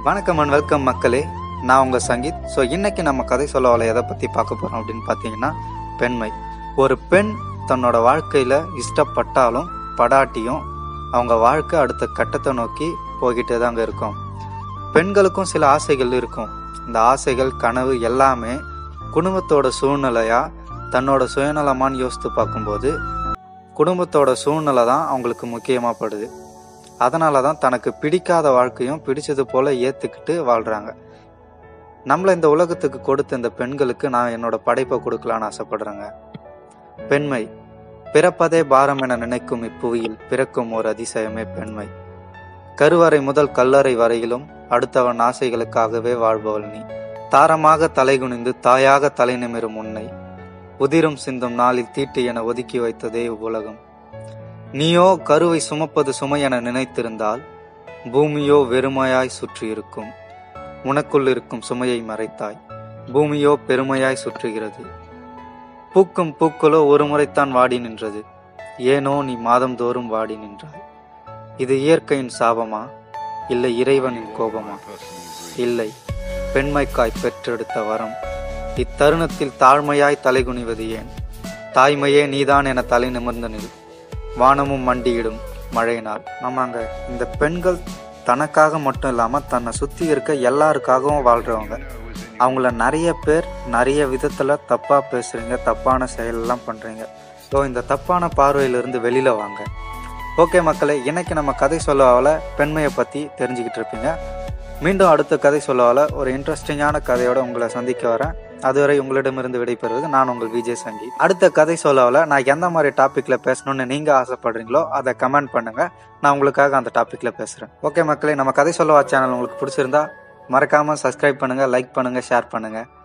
வணக்கம் and welcome மக்களே நான் உங்கள் சங்கீத் ஸோ இன்னைக்கு நம்ம கதை சொல்லவலை எதை பற்றி பார்க்க போகிறோம் அப்படின்னு பார்த்தீங்கன்னா பெண்மை ஒரு பெண் தன்னோட வாழ்க்கையில் இஷ்டப்பட்டாலும் படாட்டியும் அவங்க வாழ்க்கை அடுத்த கட்டத்தை நோக்கி போய்கிட்டே தாங்க இருக்கும் பெண்களுக்கும் சில ஆசைகள் இருக்கும் இந்த ஆசைகள் கனவு எல்லாமே குடும்பத்தோட சூழ்நிலையா தன்னோட சுயநலமான்னு யோசித்து பார்க்கும்போது குடும்பத்தோட சூழ்நிலை தான் அவங்களுக்கு முக்கியமாக படுது அதனால தான் தனக்கு பிடிக்காத வாழ்க்கையும் பிடிச்சது போல ஏற்றுக்கிட்டு வாழ்கிறாங்க நம்மளை இந்த உலகத்துக்கு கொடுத்த இந்த பெண்களுக்கு நான் என்னோட படைப்பை கொடுக்கலான்னு ஆசைப்படுறேங்க பெண்மை பிறப்பதே பாரம் என நினைக்கும் இப்புவியில் பிறக்கும் ஒரு அதிசயமே பெண்மை கருவறை முதல் கல்லறை வரையிலும் அடுத்தவன் ஆசைகளுக்காகவே வாழ்பவள் நீ தாரமாக தலைகுனிந்து தாயாக தலை நிமிரும் உன்னை உதிரும் சிந்தும் நாளில் தீட்டு என ஒதுக்கி வைத்ததே உலகம் நீயோ கருவை சுமப்பது சுமை என நினைத்திருந்தால் பூமியோ வெறுமையாய் சுற்றி இருக்கும் உனக்குள் இருக்கும் சுமையை மறைத்தாய் பூமியோ பெருமையாய் சுற்றுகிறது பூக்கும் பூக்களோ ஒரு முறைத்தான் வாடி நின்றது ஏனோ நீ மாதந்தோறும் வாடி நின்றாய் இது இயற்கையின் சாபமா இல்லை இறைவனின் கோபமா இல்லை பெண்மைக்காய் பெற்றெடுத்த வரம் இத்தருணத்தில் தாழ்மையாய் தலைகுனிவது ஏன் தாய்மையே நீதான் என தலை நிமிர்ந்து நில் வானமும் மண்டியிடும் மழையினால் ஆமாங்க இந்த பெண்கள் தனக்காக மட்டும் இல்லாமல் தன்னை சுற்றி இருக்க எல்லாருக்காகவும் வாழ்கிறவங்க அவங்கள நிறைய பேர் நிறைய விதத்தில் தப்பாக பேசுகிறீங்க தப்பான செயலெல்லாம் பண்ணுறீங்க ஸோ இந்த தப்பான பார்வையிலிருந்து வெளியில் வாங்க ஓகே மக்களே இன்னைக்கு நம்ம கதை சொல்லவால பெண்மையை பற்றி தெரிஞ்சுக்கிட்டு இருப்பீங்க மீண்டும் அடுத்த கதை சொல்லவால ஒரு இன்ட்ரெஸ்டிங்கான கதையோட உங்களை சந்திக்க வரேன் அதுவரை உங்களிடமிருந்து விடைபெறுவது நான் உங்கள் விஜய் சங்கி அடுத்த கதை சொல்லவால நான் எந்த மாதிரி டாப்பிக்ல பேசணும்னு நீங்க ஆசைப்படுறீங்களோ அதை கமெண்ட் பண்ணுங்க நான் உங்களுக்காக அந்த டாப்பிக்ல பேசுறேன் ஓகே மக்களே நம்ம கதை சொல்லவா சேனல் உங்களுக்கு பிடிச்சிருந்தா மறக்காம சப்ஸ்கிரைப் பண்ணுங்க லைக் பண்ணுங்க ஷேர் பண்ணுங்க